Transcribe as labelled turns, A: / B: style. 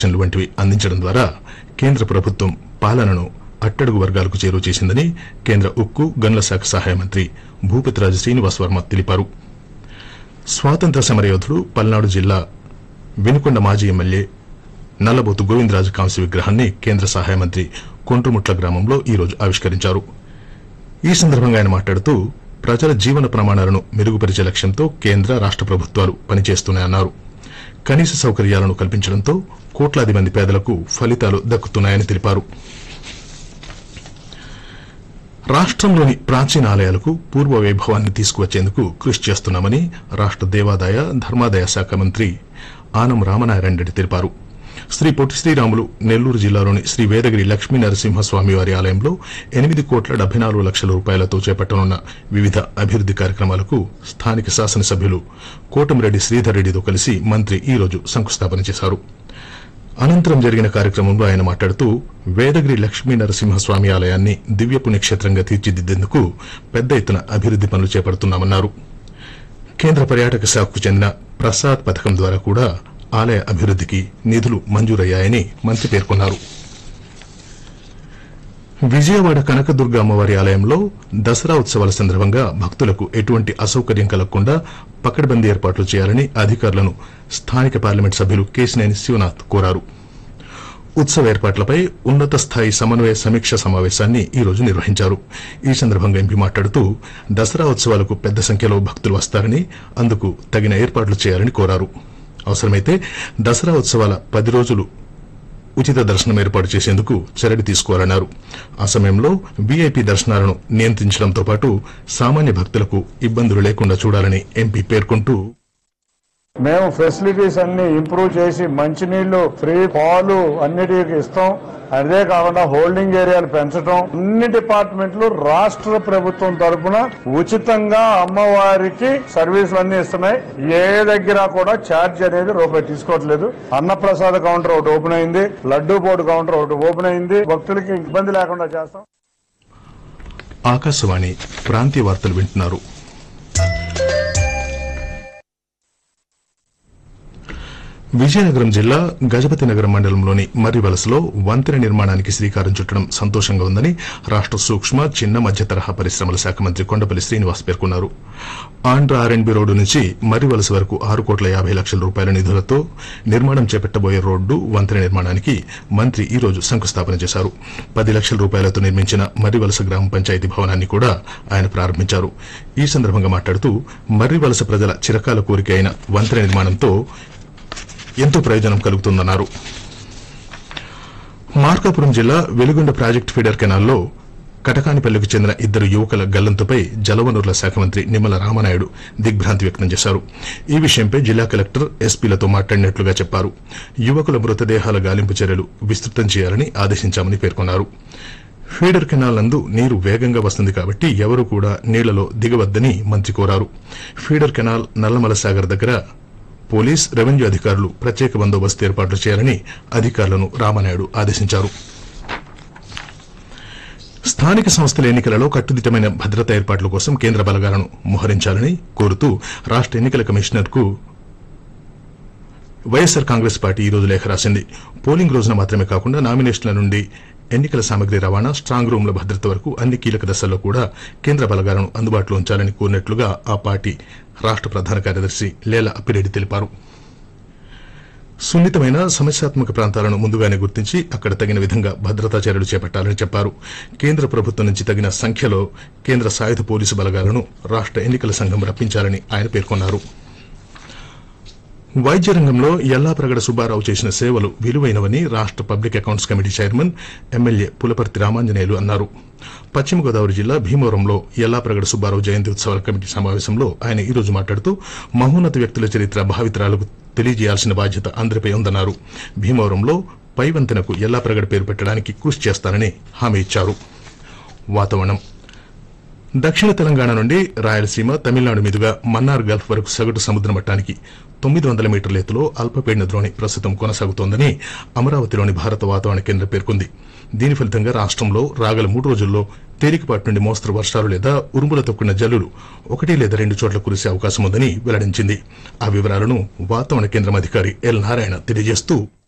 A: పెన్షన్లు వంటివి అందించడం ద్వారా కేంద్ర ప్రభుత్వం పాలనను అట్టడుగు వర్గాలకు చేరువ చేసిందని కేంద్ర ఉక్కు గనుల శాఖ సహాయ మంత్రి భూపతిరాజు శ్రీనివాస్ వర్మ తెలిపారు స్వాతంత్ర సమరయోధుడు పల్నాడు జిల్లా వినుకొండ మాజీ ఎమ్మెల్యే నల్లబోతు గోవిందరాజు కాంస్య విగ్రహాన్ని కేంద్ర సహాయ మంత్రి కొండ్రుముట్ల గ్రామంలో ఈ రోజు ఆవిష్కరించారు ఈ సందర్భంగా ఆయన మాట్లాడుతూ ప్రజల జీవన ప్రమాణాలను మెరుగుపరిచే లక్ష్యంతో కేంద్ర రాష్ట ప్రభుత్వాలు పనిచేస్తున్నాయన్నారు కనీస సౌకర్యాలను కల్పించడంతో కోట్లాది మంది పేదలకు ఫలితాలు దక్కుతున్నాయని తెలిపారు రాష్ట్రంలోని ప్రాచీన ఆలయాలకు పూర్వ వైభవాన్ని తీసుకువచ్చేందుకు కృషి చేస్తున్నామని రాష్ట దేవాదాయ ధర్మాదాయ శాఖ మంత్రి ఆనం రామనారాయణ రెడ్డి తెలిపారు శ్రీ పొట్టి శ్రీరాములు నెల్లూరు జిల్లాలోని శ్రీ వేదగిరి లక్ష్మీ నరసింహస్వామి వారి ఆలయంలో ఎనిమిది కోట్ల డెబ్బై నాలుగు లక్షల రూపాయలతో చేపట్టనున్న వివిధ అభివృద్ది కార్యక్రమాలకు స్థానిక శాసనసభ్యులు కోటమిరెడ్డి శ్రీధర్ రెడ్డితో కలిసి మంత్రి ఈ రోజు శంకుస్థాపన చేశారు అనంతరం జరిగిన కార్యక్రమంలో ఆయన మాట్లాడుతూ వేదగిరి లక్ష్మీ నరసింహస్వామి ఆలయాన్ని దివ్య పుణ్యక్షేత్రంగా తీర్చిదిద్దేందుకు పెద్ద ఎత్తున అభివృద్ది పనులు చేపడుతున్నామన్నారు కేంద్ర పర్యాటక శాఖకు చెందిన ప్రసాద్ పథకం ద్వారా కూడా ఆలయ అభివృద్దికి నిధులు మంజూరయ్యాయని మంత్రి పేర్కొన్నారు విజయవాడ కనకదుర్గ అమ్మవారి ఆలయంలో దసరా ఉత్సవాల సందర్భంగా భక్తులకు ఎటువంటి అసౌకర్యం కలగకుండా పకడ్బందీ ఏర్పాట్లు చేయాలని అధికారులను స్థానిక పార్లమెంట్ సభ్యులు కేశినేని శివనాథ్ కోరారు ఉత్సవ ఏర్పాట్లపై ఉన్నత స్థాయి సమన్వయ సమీక్ష సమావేశాన్ని ఈ రోజు నిర్వహించారు ఈ సందర్భంగా ఎంపీ మాట్లాడుతూ దసరా ఉత్సవాలకు పెద్ద సంఖ్యలో భక్తులు వస్తారని అందుకు తగిన ఏర్పాట్లు చేయాలని కోరారు అవసరమైతే దసరా ఉత్సవాల పది రోజులు ఉచిత దర్శనం ఏర్పాటు చేసేందుకు చర్యలు తీసుకోవాలన్నారు ఆ సమయంలో వీఐపీ దర్శనాలను నియంత్రించడంతో పాటు సామాన్య భక్తులకు ఇబ్బందులు లేకుండా చూడాలని ఎంపీ పేర్కొంటూ
B: మేము ఫెసిలిటీస్ అన్ని ఇంప్రూవ్ చేసి మంచినీళ్లు ఫ్రీ పాలు అన్నిటికి ఇస్తాం అదే కాకుండా హోల్డింగ్ ఏరియాలు పెంచడం అన్ని డిపార్ట్మెంట్లు రాష్ట్ర ప్రభుత్వం తరపున ఉచితంగా అమ్మవారికి సర్వీసులు అన్ని ఇస్తున్నాయి ఏ దగ్గర కూడా ఛార్జ్ అనేది రూపాయి తీసుకోవట్లేదు అన్నప్రసాద కౌంటర్ ఒకటి ఓపెన్ అయింది లడ్డూ బోర్డు కౌంటర్ ఒకటి ఓపెన్ అయింది భక్తులకి ఇబ్బంది లేకుండా చేస్తాం
A: ఆకాశవాణి ప్రాంతీయ వార్తలు వింటున్నారు విజయనగరం జిల్లా గజపతి నగరం మండలంలోని మర్రివలసలో వంతెన నిర్మాణానికి శ్రీకారం చుట్టడం సంతోషంగా ఉందని రాష్ట సూక్ష్మ చిన్న మధ్య తరహా పరిశ్రమల శాఖ మంత్రి కొండపల్లి శ్రీనివాస్ పేర్కొన్నారు ఆంధ్ర ఆర్ఎండ్బి రోడ్డు నుంచి మర్రివలస వరకు ఆరు కోట్ల యాభై లక్షల రూపాయల నిధులతో నిర్మాణం చేపట్టబోయే రోడ్డు వంతెన నిర్మాణానికి మంత్రి ఈ రోజు శంకుస్థాపన చేశారు పది లక్షల రూపాయలతో నిర్మించిన మర్రివలస గ్రామ పంచాయతీ భవనాన్ని కూడా ఆయన ప్రారంభించారు ఈ సందర్భంగా మాట్లాడుతూ మర్రివలస ప్రజల చిరకాల కోరిక అయిన వంతెన నిర్మాణంతో ఎంతో ప్రయోజనం కలుగుతుందన్నారు మార్కాపురం జిల్లా వెలుగొండ ప్రాజెక్టు ఫీడర్ కెనాల్లో కటకానిపల్లికి చెందిన ఇద్దరు యువకుల గల్లంతుపై జలవనరుల శాఖ మంత్రి నిమ్మల రామనాయుడు దిగ్భ్రాంతి వ్యక్తం చేశారు ఈ విషయంపై జిల్లా కలెక్టర్ ఎస్పీలతో మాట్లాడినట్లుగా చెప్పారు యువకుల మృతదేహాల గాలింపు చర్యలు విస్తృతం చేయాలని ఆదేశించామని పేర్కొన్నారు ఫీడర్ కెనాల్ నందు నీరు వేగంగా వస్తుంది కాబట్టి ఎవరూ కూడా నీళ్లలో దిగవద్దని మంత్రి కోరారు ఫీడర్ కెనాల్ నల్లమల సాగర్ దగ్గర పోలీస్ రెవెన్యూ అధికారులు ప్రత్యేక బందోబస్తు ఏర్పాట్లు చేయాలని అధికారులను రామనాయుడు ఆదేశించారు స్థానిక సంస్థల ఎన్నికలలో కట్టుదిట్టమైన భద్రతా ఏర్పాట్ల కోసం కేంద్ర బలగాలను మోహరించాలని కోరుతూ రాష్ట ఎన్నికల కమిషనర్ కు వైఎస్సార్ కాంగ్రెస్ పార్టీ ఈ రోజు లేఖ రాసింది పోలింగ్ రోజున మాత్రమే కాకుండా నామినేషన్ల నుండి ఎన్నికల సామగ్రి రవాణా స్ట్రాంగ్ రూమ్ల భద్రత వరకు అన్ని కీలక దశల్లో కూడా కేంద్ర బలగాలను అందుబాటులో ఉంచాలని కోరినట్లుగా ఆ పార్టీ రాష్ట ప్రధాన కార్యదర్శి లేల అప్పిరెడ్డి తెలిపారు సున్నితమైన సమస్యాత్మక ప్రాంతాలను ముందుగానే గుర్తించి అక్కడ తగిన విధంగా భద్రతా చర్యలు చేపట్టాలని చెప్పారు కేంద్ర ప్రభుత్వం నుంచి తగిన సంఖ్యలో కేంద్ర సాయుధ పోలీసు బలగాలను రాష్ట ఎన్నికల సంఘం రప్పించాలని ఆయన పేర్కొన్నారు వైద్య రంగంలో ఎల్లాప్రగడ సుబ్బారావు చేసిన సేవలు విలువైనవని రాష్ట public accounts committee chairman MLA Pulaparthi Ramanjaneyulu అన్నారు పశ్చిమ గోదావరి జిల్లా భీమవరంలో ఎల్లాప్రగడ సుబ్బారావు జయంతి ఉత్సవాల కమిటీ సమావేశంలో ఆయన ఈ రోజు మాట్లాడుతూ మహోన్నత వ్యక్తుల చరిత్ర భావితరాలకు తెలియజేయాల్సిన బాధ్యత అందరిపై ఉందన్నారు భీమవరంలో పై వంతెనకు ఎల్లాప్రగడ పేరు పెట్టడానికి కృషి చేస్తానని హామీ ఇచ్చారు వాతావరణం దక్షిణ తెలంగాణ నుండి రాయలసీమ తమిళనాడు మీదుగా మన్నార్ గల్ఫ్ వరకు సగటు సముద్ర మట్టానికి తొమ్మిది వందల మీటర్ల ఎత్తులో అల్పపీడన ద్రోణి ప్రస్తుతం కొనసాగుతోందని అమరావతిలోని భారత వాతావరణ కేంద్రం పేర్కొంది దీని ఫలితంగా రాష్ట్రంలో రాగల మూడు రోజుల్లో తేలికపాటి నుండి మోస్తరు వర్షాలు లేదా ఉరుములతో కూడిన జల్లులు ఒకటి లేదా రెండు చోట్ల కురిసే అవకాశం ఉందని వెల్లడించింది ఆ వివరాలను వాతావరణ కేంద్రం అధికారి ఎల్ నారాయణ తెలియజేస్తూ